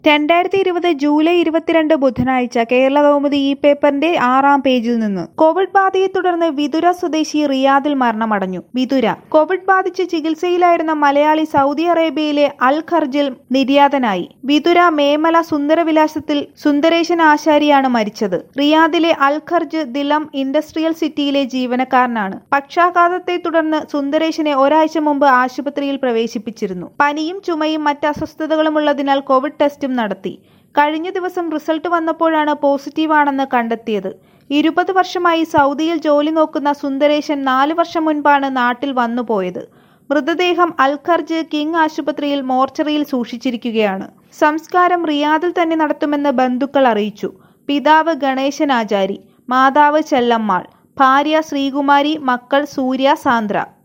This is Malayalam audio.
രണ്ടായിരത്തി ഇരുപത് ജൂലൈ ഇരുപത്തിരണ്ട് ബുധനാഴ്ച കേരള കൗമുദി ഈ പേപ്പറിന്റെ ആറാം പേജിൽ നിന്ന് കോവിഡ് ബാധയെ തുടർന്ന് വിതുര സ്വദേശി റിയാദിൽ മരണമടഞ്ഞു വിതുര കോവിഡ് ബാധിച്ച് ചികിത്സയിലായിരുന്ന മലയാളി സൗദി അറേബ്യയിലെ അൽ ഖർജിൽ നിര്യാതനായി വിതുര മേമല സുന്ദരവിലാസത്തിൽ സുന്ദരേശൻ ആശാരിയാണ് മരിച്ചത് റിയാദിലെ അൽ ഖർജ് ദിലം ഇൻഡസ്ട്രിയൽ സിറ്റിയിലെ ജീവനക്കാരനാണ് പക്ഷാഘാതത്തെ തുടർന്ന് സുന്ദരേശനെ ഒരാഴ്ച മുമ്പ് ആശുപത്രിയിൽ പ്രവേശിപ്പിച്ചിരുന്നു പനിയും ചുമയും മറ്റ് അസ്വസ്ഥതകളും ഉള്ളതിനാൽ കോവിഡ് ടെസ്റ്റും നടത്തി കഴിഞ്ഞ ദിവസം റിസൾട്ട് വന്നപ്പോഴാണ് പോസിറ്റീവാണെന്ന് കണ്ടെത്തിയത് ഇരുപത് വർഷമായി സൗദിയിൽ ജോലി നോക്കുന്ന സുന്ദരേശൻ നാല് വർഷം മുൻപാണ് നാട്ടിൽ വന്നുപോയത് മൃതദേഹം അൽഖർജ് കിങ് ആശുപത്രിയിൽ മോർച്ചറിയിൽ സൂക്ഷിച്ചിരിക്കുകയാണ് സംസ്കാരം റിയാദിൽ തന്നെ നടത്തുമെന്ന് ബന്ധുക്കൾ അറിയിച്ചു പിതാവ് ഗണേശൻ ആചാരി മാതാവ് ചെല്ലമ്മാൾ ഭാര്യ ശ്രീകുമാരി മക്കൾ സൂര്യ സാന്ദ്ര